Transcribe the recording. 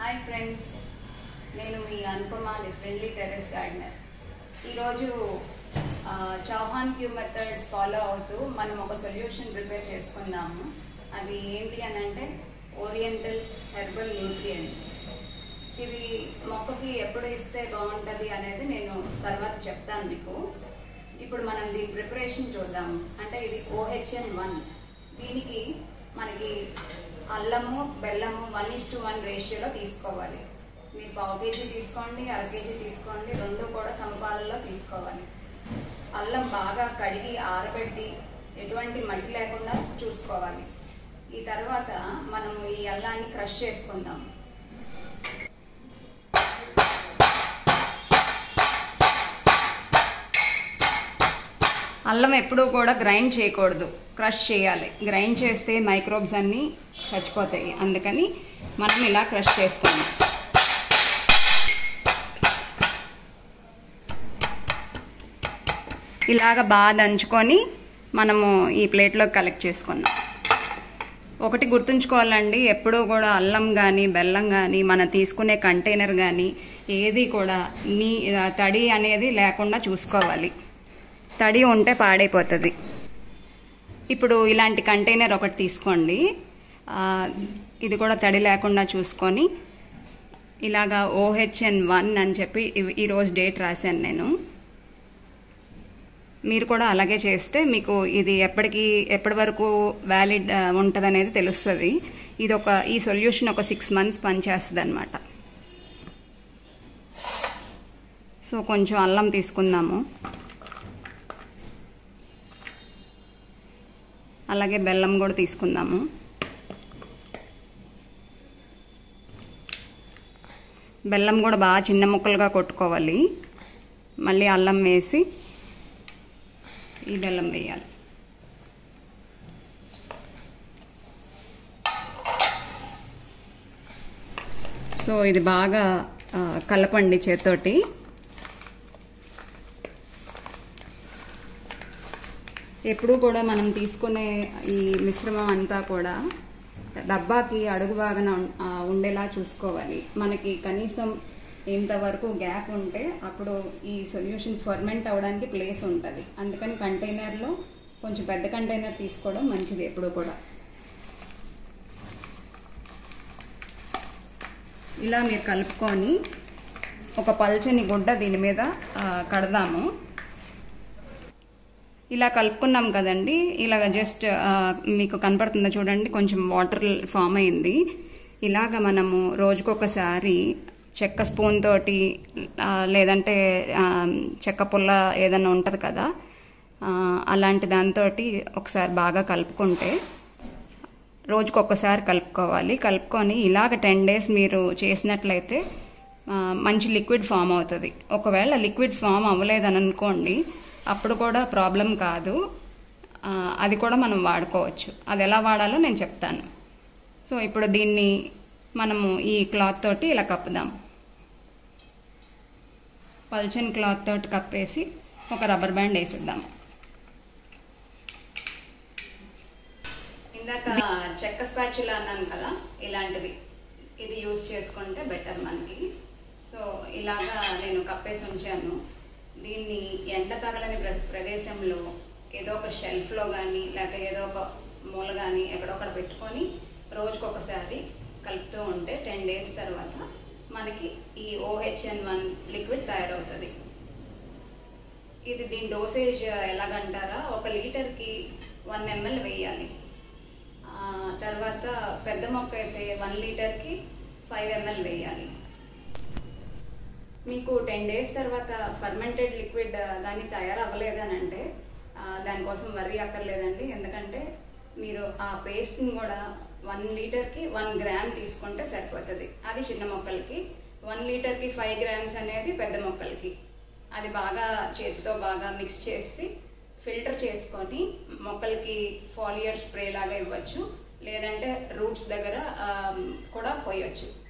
hi friends నేను మీ Anupama the friendly terrace gardener ఈరోజు ఆ, చౌహాన్ క్యూ మెథడ్స్ ఫాలో అవుతూ మనం ఒక సొల్యూషన్ ప్రిపేర్ చేసుకుందాము అది ఏంటి అని అంటే ఓరియంటల్ హెర్బల్ న్యూట్రియంట్స్ ఇది మొక్కకి ఎప్పుడు ఇస్తే బాగుంటుంది అనేది నేను తర్వాత చెప్తాను మీకు ఇప్పుడు మనం దీని ప్రిపరేషన్ చూద్దాం అంటే ఇది ఓహెచ్ఎన్ వన్ దీనికి మనకి అల్లము బెల్లము వన్ ఇస్ టు వన్ రేషియోలో తీసుకోవాలి మీరు పావు కేజీ తీసుకోండి అర కేజీ తీసుకోండి రెండు కూడా సమపాలలో తీసుకోవాలి అల్లం బాగా కడిగి ఆరబెట్టి ఎటువంటి మట్టి లేకుండా చూసుకోవాలి ఈ తర్వాత మనం ఈ అల్లాన్ని క్రష్ చేసుకుందాం అల్లం ఎప్పుడూ కూడా గ్రైండ్ చేయకూడదు క్రష్ చేయాలి గ్రైండ్ చేస్తే మైక్రోబ్స్ అన్నీ చచ్చిపోతాయి అందుకని మనం ఇలా క్రష్ చేసుకోండి ఇలాగ బాగా దంచుకొని మనము ఈ ప్లేట్లో కలెక్ట్ చేసుకుందాం ఒకటి గుర్తుంచుకోవాలండి ఎప్పుడూ కూడా అల్లం కానీ బెల్లం కానీ మనం తీసుకునే కంటైనర్ కానీ ఏది కూడా నీ తడి అనేది లేకుండా చూసుకోవాలి తడి ఉంటే పాడైపోతుంది ఇప్పుడు ఇలాంటి కంటైనర్ ఒకటి తీసుకోండి ఆ, ఇది కూడా తడి లేకుండా చూసుకొని ఇలాగా ఓహెచ్ఎన్ వన్ అని చెప్పి ఇవ్- ఈరోజు డేట్ రాశాను నేను మీరు కూడా అలాగే చేస్తే మీకు ఇది ఎప్పటికి ఎప్పటి వరకు వ్యాలిడ్ ఉంటుంది అనేది తెలుస్తుంది ఇది ఒక ఈ సొల్యూషన్ ఒక సిక్స్ మంత్స్ పనిచేస్తుంది అనమాట సో కొంచెం అల్లం తీసుకుందాము అలాగే బెల్లం కూడా తీసుకుందాము బెల్లం కూడా బాగా చిన్న ముక్కలుగా కొట్టుకోవాలి మళ్ళీ అల్లం వేసి ఈ బెల్లం వేయాలి సో ఇది బాగా ఆ, కలపండి చేత్తోటి ఎప్పుడూ కూడా మనం తీసుకునే ఈ మిశ్రమం అంతా కూడా డబ్బాకి అడుగు భాగన ఉం- ఆ, ఉండేలా చూసుకోవాలి మనకి కనీసం ఇంతవరకు గ్యాప్ ఉంటే అప్పుడు ఈ సొల్యూషన్ ఫర్మెంట్ అవడానికి ప్లేస్ ఉంటుంది అందుకని కంటైనర్లో కొంచెం పెద్ద కంటైనర్ తీసుకోవడం మంచిది ఎప్పుడూ కూడా ఇలా మీరు కలుపుకొని ఒక పల్చని గుడ్డ దీని మీద ఆ, కడదాము ఇలా కలుపుకున్నాం కదండి ఇలాగ జస్ట్ ఆ, మీకు కనపడుతుందో చూడండి కొంచెం వాటర్ ఫామ్ అయింది ఇలాగ మనము రోజుకొకసారి చెక్క స్పూన్ తోటి ఆ, లేదంటే ఆ, చెక్క పుల్ల ఏదైనా ఉంటుంది కదా ఆ, అలాంటి దాంతో ఒకసారి బాగా కలుపుకుంటే రోజుకొకసారి కలుపుకోవాలి కలుపుకొని ఇలాగ టెన్ డేస్ మీరు చేసినట్లయితే ఆ, మంచి లిక్విడ్ ఫామ్ అవుతుంది ఒకవేళ లిక్విడ్ ఫామ్ అవ్వలేదని అనుకోండి అప్పుడు కూడా ప్రాబ్లం కాదు ఆ, అది కూడా మనం వాడుకోవచ్చు అది ఎలా వాడాలో నేను చెప్తాను సో ఇప్పుడు దీన్ని మనము ఈ క్లాత్ తోటి ఇలా కప్పుదాం పల్చని క్లాత్ తోటి కప్పేసి ఒక రబ్బర్ బ్యాండ్ వేసిద్దాం ఇందాక చెక్క స్పాచులా అన్నాను కదా ఇలాంటిది ఇది యూజ్ చేసుకుంటే బెటర్ మనకి సో ఇలాగా నేను కప్పేసి ఉంచాను దీన్ని ఎండ తగలని ప్ర- ప్రదేశంలో ఏదో ఒక షెల్ఫ్లో కానీ లేకపోతే ఏదో ఒక మూల కానీ ఎక్కడొక్కడ పెట్టుకొని రోజుకొకసారి కలుపుతూ ఉంటే టెన్ డేస్ తర్వాత మనకి ఈ ఓహెచ్ఎన్ వన్ లిక్విడ్ తయారవుతుంది ఇది దీని డోసేజ్ ఎలాగంటారా ఒక లీటర్కి వన్ ఎంఎల్ వేయాలి ఆ, తర్వాత పెద్ద మొక్క అయితే వన్ లీటర్కి ఫైవ్ ఎంఎల్ వేయాలి మీకు టెన్ డేస్ తర్వాత ఫర్మెంటెడ్ లిక్విడ్ కానీ తయారవ్వలేదని అంటే ఆ, దానికోసం వర్రీ అక్కర్లేదండి ఎందుకంటే మీరు ఆ పేస్ట్ని కూడా వన్ లీటర్కి వన్ గ్రామ్ తీసుకుంటే సరిపోతుంది అది చిన్న మొక్కలకి వన్ లీటర్కి ఫైవ్ గ్రామ్స్ అనేది పెద్ద మొక్కలకి అది బాగా చేతితో బాగా మిక్స్ చేసి ఫిల్టర్ చేసుకొని మొక్కలకి ఫాలియర్ స్ప్రే లాగా ఇవ్వచ్చు లేదంటే రూట్స్ దగ్గర ఆ, కూడా పోయొచ్చు